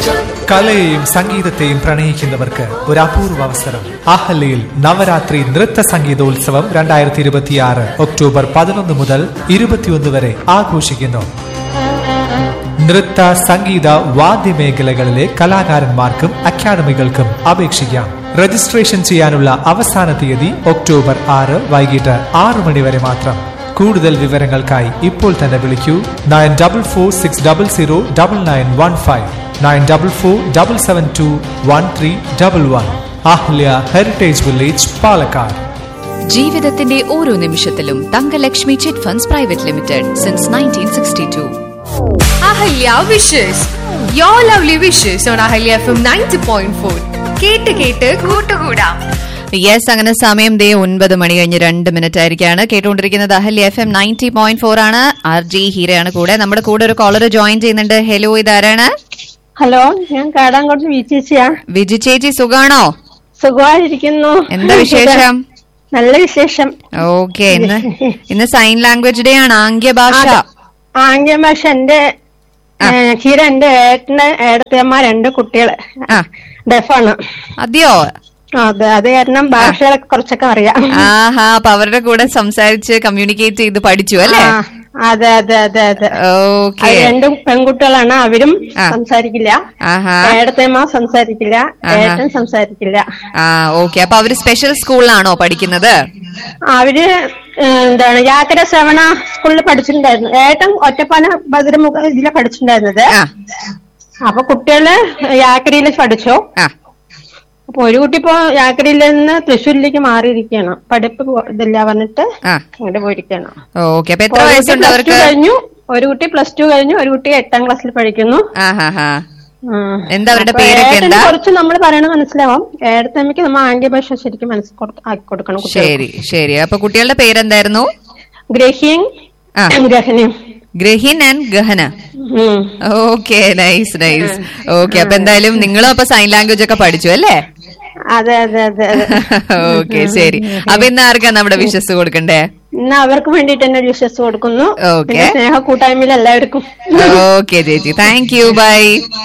കലയെയും സംഗീതത്തെയും പ്രണയിക്കുന്നവർക്ക് ഒരു അപൂർവ അവസരം അഹല്യയിൽ നവരാത്രി നൃത്ത സംഗീതോത്സവം രണ്ടായിരത്തി ഇരുപത്തിയാറ് ഒക്ടോബർ പതിനൊന്ന് മുതൽ ഇരുപത്തിയൊന്ന് വരെ ആഘോഷിക്കുന്നു നൃത്ത സംഗീത വാദ്യമേഖലകളിലെ കലാകാരന്മാർക്കും അക്കാദമികൾക്കും അപേക്ഷിക്കാം രജിസ്ട്രേഷൻ ചെയ്യാനുള്ള അവസാന തീയതി ഒക്ടോബർ ആറ് വൈകിട്ട് ആറു മണി വരെ മാത്രം കൂടുതൽ വിവരങ്ങൾക്കായി ഇപ്പോൾ തന്നെ വിളിക്കൂ nine double four six double zero double nine one five nine double four double seven two one three double one Ahalya heritage village Palakkad ജീവിതത്തിന്റെ ഓരോ നിമിഷത്തിലും Thangalakshmi chit funds private limited since nineteen sixty two Ahalya wishes your lovely wishes on Ahalya F M ninety point four കേട്ട് കേട്ട് കൂട്ടുകൂടാം yes അങ്ങനെ സമയം ദേ ഒൻപത് മണി കഴിഞ്ഞ് രണ്ട് മിനിറ്റ് ആയിരിക്കാണ് കേട്ടുകൊണ്ടിരിക്കുന്നത് Ahalya F M ninety point four ആണ് ആർ ജി ഹീരയാണ് കൂടെ നമ്മുടെ കൂടെ ഒരു കോളർ ജോയിൻ ചെയ്യുന്നുണ്ട് ഹലോ ഇതാരാണ് ഹലോ ഞാൻ കാടാങ്കോട്ട് വീച്ചേച്ചിയാ വിജി ചേച്ചി സുഖാണോ സുഖമായിരിക്കുന്നു എന്താ വിശേഷം നല്ല വിശേഷം ഓക്കെ ഇന്ന് ഇന്ന് സൈൻ ലാംഗ്വേജ് ഡേ ആണ് ആംഗ്യ ഭാഷ ആംഗ്യ ഭാഷ എന്റെ ക്ഷീര എന്റെ ഏട്ടന് ഏടത്തിയമ്മ രണ്ട് കുട്ടികള് ആ ഡെഫാണ് അതെയോ അതെ അത് കാരണം ഭാഷകളൊക്കെ കുറച്ചൊക്കെ അറിയാം ആഹാ അപ്പൊ അവരുടെ കൂടെ സംസാരിച്ച് കമ്മ്യൂണിക്കേറ്റ് ചെയ്ത് പഠിച്ചു അല്ലേ ആ, അതെ അതെ അതെ അതെ ഓക്കെ അത് രണ്ടും പെൺകുട്ടികളാണ് അവരും ആ. സംസാരിക്കില്ല ആഹാ ഏടത്തിയമ്മ സംസാരിക്കില്ല ആഹാ. ഏട്ടൻ സംസാരിക്കില്ല ആ ഓക്കെ അപ്പൊ അവര് സ്പെഷ്യൽ സ്കൂളിലാണോ പഠിക്കുന്നത് അവര് ഏഹ്, എന്താണ് യാത്ര ശ്രവണ സ്കൂളിൽ പഠിച്ചിട്ടുണ്ടായിരുന്നു ഏട്ടൻ ഒറ്റപ്പാല ഭദ്രമുഖ ഇതിലെ പഠിച്ചിട്ടുണ്ടായിരുന്നത് ആ അപ്പൊ കുട്ടികള് യാക്കരയിൽ പഠിച്ചു ആ അപ്പൊ ഒരു കുട്ടി ഇപ്പൊ യാക്കരയിൽ നിന്ന് തൃശ്ശൂരിലേക്ക് മാറിയിരിക്കുകയാണ് പഠിപ്പ് പോ- ഇതില്ല പറഞ്ഞിട്ട് ആ അങ്ങോട്ട് പോയിരിക്കുകയാണ് ഓക്കെ അപ്പൊ എത്ര ഒരു കുട്ടി വയസ്സുണ്ട് പ്ലസ് ടു അവർക്ക് കഴിഞ്ഞു ഒരു കുട്ടി പ്ലസ് ടു കഴിഞ്ഞു ഒരു കുട്ടി എട്ടാം ക്ലാസ്സിൽ പഠിക്കുന്നു ആ ഹാ ഹാ ഉം. എന്താ അവരുടെ അപ്പൊ പേരൊക്കെ ഏട്ടന് എന്താ? കുറച്ച് നമ്മൾ പറയണത് മനസ്സിലാവും ഏടത്തമ്മയ്ക്ക് നമ്മൾ ആംഗ്യ ഭാഷ ശരിക്കും മനസ്സിൽ കൊടു- ആക്കി കൊടുക്കണം കുട്ടികൾക്ക്. ശരി ശരി അപ്പൊ കുട്ടികളുടെ പേരെന്തായിരുന്നു ഗ്രഹിയും ആ. ഗ്രഹനയും ഗ്രഹിൻ ആൻഡ് ഗഹന ഉം. ഓക്കെ നൈസ് നൈസ് ഓക്കെ അപ്പൊ എന്തായാലും നിങ്ങളും അപ്പൊ സൈൻ ലാംഗ്വേജ് ഒക്കെ പഠിച്ചു അല്ലേ അതെ അതെ അതെ അതെ ഓക്കെ ശരി അപ്പൊ ഇന്ന് ആർക്കാ നമ്മുടെ വിശ്വസ് കൊടുക്കണ്ടേ ഇന്ന് അവർക്ക് വേണ്ടിട്ട് തന്നെ ഒരു വിശ്വസ് കൊടുക്കുന്നു Okay. പിന്നെ സ്നേഹ കൂട്ടായ്മയിൽ എല്ലാവർക്കും ഓക്കെ ചേച്ചി താങ്ക് യു ബൈ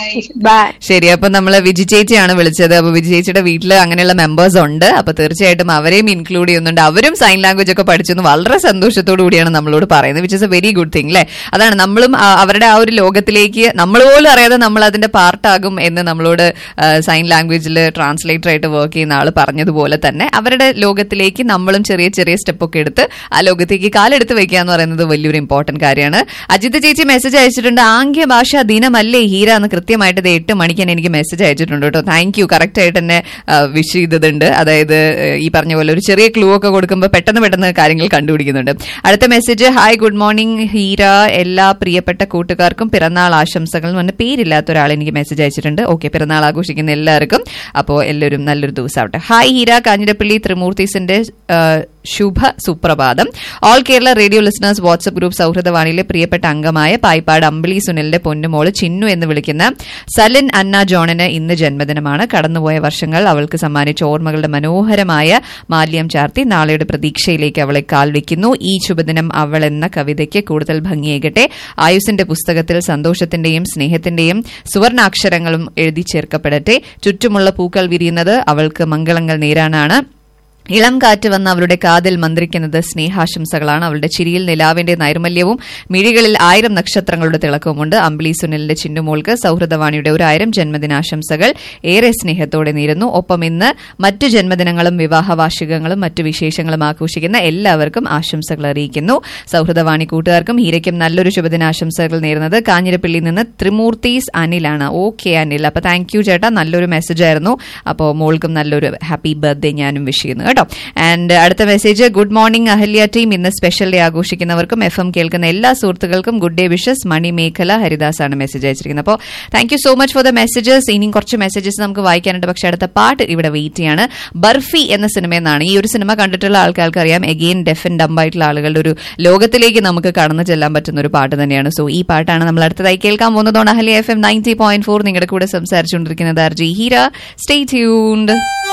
ബൈ ശരി അപ്പൊ നമ്മള് വിജി ചേച്ചിയാണ് വിളിച്ചത് അപ്പൊ വിജി ചേച്ചിയുടെ വീട്ടിൽ അങ്ങനെയുള്ള മെമ്പേഴ്സ് ഉണ്ട് അപ്പൊ തീർച്ചയായിട്ടും അവരെയും ഇൻക്ലൂഡ് ചെയ്യുന്നുണ്ട് അവരും സൈൻ ലാംഗ്വേജ് ഒക്കെ പഠിച്ചെന്ന് വളരെ സന്തോഷത്തോടു കൂടിയാണ് നമ്മളോട് പറയുന്നത് which is a very good thing അല്ലെ അതാണ് നമ്മളും ആ, അവരുടെ ആ ഒരു ലോകത്തിലേക്ക് നമ്മൾ പോലും അറിയാതെ നമ്മൾ അതിന്റെ പാർട്ടാകും എന്ന് നമ്മളോട് സൈൻ ലാംഗ്വേജിൽ ട്രാൻസ്ലേറ്റർ ആയിട്ട് വർക്ക് ചെയ്യുന്ന ആള് പറഞ്ഞതുപോലെ തന്നെ അവരുടെ ലോകത്തിലേക്ക് നമ്മളും ചെറിയ ചെറിയ സ്റ്റെപ്പ് ഒക്കെ എടുത്ത് ആ ലോകത്തേക്ക് കാലെടുത്ത് വെക്കുക എന്ന് പറയുന്നത് വലിയൊരു ഇമ്പോർട്ടന്റ് കാര്യമാണ് അജിത് ചേച്ചി മെസ്സേജ് അയച്ചിട്ടുണ്ട് ആംഗ്യ ഭാഷ ദിനമല്ലേ ഹീര എന്ന് കൃത്യമായിട്ട് ഇത് എട്ട് മണിക്ക് തന്നെ എനിക്ക് മെസ്സേജ് അയച്ചിട്ടുണ്ട് കേട്ടോ താങ്ക് യു കറക്റ്റ് ആയിട്ട് തന്നെ വിഷ് ചെയ്തതുണ്ട് അതായത് ആ, ഈ പറഞ്ഞ പോലെ ഒരു ചെറിയ ക്ലൂ ഒക്കെ കൊടുക്കുമ്പോൾ പെട്ടെന്ന് പെട്ടെന്ന് കാര്യങ്ങൾ കണ്ടുപിടിക്കുന്നുണ്ട് അടുത്ത message hi good morning Heera എല്ലാ പ്രിയപ്പെട്ട കൂട്ടുകാർക്കും പിറന്നാൾ ആശംസകൾ എന്ന് പറഞ്ഞ പേരില്ലാത്ത ഒരാൾ എനിക്ക് മെസ്സേജ് അയച്ചിട്ടുണ്ട് ഓക്കെ പിറന്നാൾ ആഘോഷിക്കുന്ന എല്ലാവർക്കും അപ്പോൾ എല്ലാവരും നല്ലൊരു ദിവസമാവട്ടെ ഹായ് ഹീര കാഞ്ഞിരപ്പള്ളി ത്രിമൂർത്തീസിന്റെ ആ, ശുഭ സുപ്രഭാതം all Kerala radio listeners WhatsApp group സൗഹൃദവാണിയിലെ പ്രിയപ്പെട്ട അംഗമായ പായ്പാട് അമ്പിളി സുനിലിന്റെ പൊന്നുമോള് ചിന്നു എന്ന് വിളിക്കുന്ന സലിൻ അന്ന ജോണിന് ഇന്ന് ജന്മദിനമാണ് കടന്നുപോയ വർഷങ്ങൾ അവൾക്ക് സമ്മാനിച്ച ഓർമ്മകളുടെ മനോഹരമായ മാല്യം ചാർത്തി നാളെയുടെ പ്രതീക്ഷയിലേക്ക് അവളെ കാൽവെക്കുന്നു ഈ ശുഭദിനം അവൾ എന്ന കവിതയ്ക്ക് കൂടുതൽ ഭംഗിയേകട്ടെ ആയുസിന്റെ പുസ്തകത്തിൽ സന്തോഷത്തിന്റെയും സ്നേഹത്തിന്റെയും സുവർണാക്ഷരങ്ങളും എഴുതി ചേർക്കപ്പെടട്ടെ ചുറ്റുമുള്ള പൂക്കൾ വിരിയുന്നത് അവൾക്ക് മംഗളങ്ങൾ നേരാനാണ് ഇളം കാറ്റ് വന്ന് അവളുടെ കാതിൽ മന്ത്രിക്കുന്നത് സ്നേഹാശംസകളാണ് അവളുടെ ചിരിയിൽ നിലാവിന്റെ നൈർമല്യവും മിഴികളിൽ ആയിരം നക്ഷത്രങ്ങളുടെ തിളക്കവുമുണ്ട് അമ്പിളി സുനിലിന്റെ ചിന്നുമോൾക്ക് സൗഹൃദവാണിയുടെ ഒരു ആയിരം ജന്മദിനാശംസകൾ ഏറെ സ്നേഹത്തോടെ നേരുന്നു ഒപ്പം ഇന്ന് മറ്റു ജന്മദിനങ്ങളും വിവാഹ വാർഷികങ്ങളും മറ്റു വിശേഷങ്ങളും ആഘോഷിക്കുന്ന എല്ലാവർക്കും ആശംസകൾ അറിയിക്കുന്നു സൗഹൃദവാണി കൂട്ടുകാർക്കും ഹീരയ്ക്കും നല്ലൊരു ശുഭദിനാശംസകൾ നേരുന്നത് കാഞ്ഞിരപ്പള്ളിയിൽ നിന്ന് ത്രിമൂർത്തീസ് അനിലാണ് ഓക്കെ അനിൽ അപ്പൊ താങ്ക് യു ചേട്ടാ നല്ലൊരു മെസ്സേജ് ആയിരുന്നു അപ്പോൾ മോൾക്കും നല്ലൊരു ഹാപ്പി ബർത്ത്ഡേ ഞാനും വിഷ് ചെയ്യുന്നു കേട്ടോ ആൻഡ് അടുത്ത message good morning Ahalya team ഇന്ന് സ്പെഷ്യൽ ഡേ ആഘോഷിക്കുന്നവർക്കും എഫ് എം കേൾക്കുന്ന എല്ലാ സുഹൃത്തുക്കൾക്കും ഗുഡ് ഡേ വിഷസ് മണി മേഖല ഹരിദാസ് ആണ് മെസ്സേജ് അയച്ചിരിക്കുന്നത് അപ്പോൾ thank you so much for the messages ഇനിയും കുറച്ച് മെസ്സേജസ് നമുക്ക് വായിക്കാനുണ്ട് പക്ഷെ അടുത്ത പാട്ട് ഇവിടെ വെയിറ്റ് ചെയ്യാണ് ബർഫി എന്ന സിനിമയിൽ നിന്നാണ് ഈ ഒരു സിനിമ കണ്ടിട്ടുള്ള ആൾക്കാർക്ക് അറിയാം എഗെയിൻ ഡെഫ് ആൻഡ് ഡംബ് ആയിട്ടുള്ള ആളുകളുടെ ഒരു ലോകത്തിലേക്ക് നമുക്ക് കടന്നു ചെല്ലാൻ പറ്റുന്ന ഒരു പാട്ട് തന്നെയാണ് സോ ഈ പാട്ടാണ് നമ്മൾ അടുത്തതായി കേൾക്കാൻ പോകുന്നതുകൊണ്ട് Ahalya F M ninety point four നിങ്ങളുടെ കൂടെ സംസാരിച്ചുകൊണ്ടിരിക്കുന്നത് R G Heera stay tuned